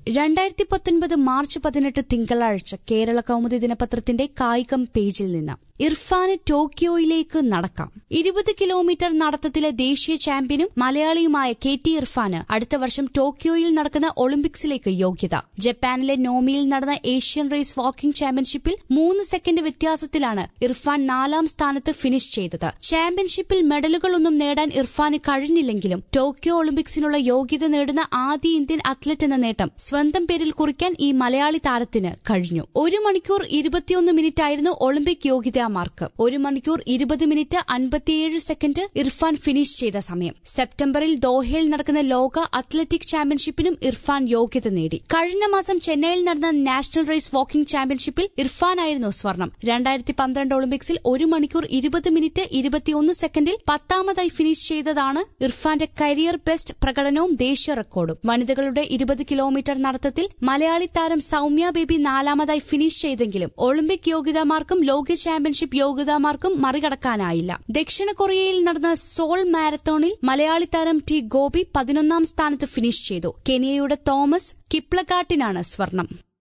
രണ്ടായിരത്തി പത്തൊൻപത് മാർച്ച് പതിനെട്ട് തിങ്കളാഴ്ച കേരള കൗമുദി ദിനപത്രത്തിന്റെ കായികം പേജിൽ നിന്ന് ഇർഫാന് ടോക്കിയോയിലേക്ക് നടക്കാം ഇരുപത് കിലോമീറ്റർ നടത്തത്തിലെ ദേശീയ ചാമ്പ്യനും മലയാളിയുമായ കെ ടി ഇർഫാന് അടുത്ത വർഷം ടോക്കിയോയിൽ നടക്കുന്ന ഒളിമ്പിക്സിലേക്ക് യോഗ്യത ജപ്പാനിലെ നോമിയിൽ നടന്ന ഏഷ്യൻ റേസ് വാക്കിംഗ് ചാമ്പ്യൻഷിപ്പിൽ മൂന്ന് സെക്കൻഡ് വ്യത്യാസത്തിലാണ് ഇർഫാൻ നാലാം സ്ഥാനത്ത് ഫിനിഷ് ചെയ്തത് ചാമ്പ്യൻഷിപ്പിൽ മെഡലുകളൊന്നും നേടാൻ ഇർഫാന് കഴിഞ്ഞില്ലെങ്കിലും ടോക്കിയോ ഒളിമ്പിക്സിനുള്ള യോഗ്യത നേടുന്ന ആദ്യ ഇന്ത്യൻ അത്ലറ്റ് എന്ന നേട്ടം സ്വന്തം പേരിൽ കുറിക്കാൻ ഈ മലയാളി താരത്തിന് കഴിഞ്ഞു ഒരു മണിക്കൂർ ഇരുപത്തിയൊന്ന് മിനിറ്റായിരുന്നു ഒളിമ്പിക് യോഗ്യതാ മാർക്ക് ഒരു മണിക്കൂർ ഇരുപത് മിനിറ്റ് അൻപത്തിയേഴ് സെക്കൻഡ് ഇർഫാൻ ഫിനിഷ് ചെയ്ത സമയം സെപ്റ്റംബറിൽ ദോഹയിൽ നടക്കുന്ന ലോക അത്ലറ്റിക് ചാമ്പ്യൻഷിപ്പിനും ഇർഫാൻ യോഗ്യത നേടി കഴിഞ്ഞ മാസം ചെന്നൈയിൽ നടന്ന നാഷണൽ റേസ് വാക്കിംഗ് ചാമ്പ്യൻഷിപ്പിൽ ഇർഫാനായിരുന്നു സ്വർണം രണ്ടായിരത്തി പന്ത്രണ്ട് ഒളിമ്പിക്സിൽ ഒരു മണിക്കൂർ ഇരുപത് മിനിറ്റ് ഇരുപത്തിയൊന്ന് സെക്കൻഡിൽ പത്താമതായി ഫിനിഷ് ചെയ്തതാണ് ഇർഫാന്റെ കരിയർ ബെസ്റ്റ് പ്രകടനവും ദേശീയ റെക്കോർഡും വനിതകളുടെ ഇരുപത് കിലോമീറ്റർ നടത്തത്തിൽ മലയാളി താരം സൌമ്യ ബേബി നാലാമതായി ഫിനിഷ് ചെയ്തെങ്കിലും ഒളിമ്പിക് യോഗ്യതാമാർക്കും ലോക ചാമ്പ്യൻഷിപ്പ് യോഗ്യതാമാർക്കും മറികടക്കാനായില്ല ദക്ഷിണ കൊറിയയിൽ നടന്ന സോൾ മാരത്തോണിൽ മലയാളി താരം ടി ഗോപി പതിനൊന്നാം സ്ഥാനത്ത് ഫിനിഷ് ചെയ്തു കെനിയയുടെ തോമസ് കിപ്ലഗാട്ടിനാണ് സ്വർണം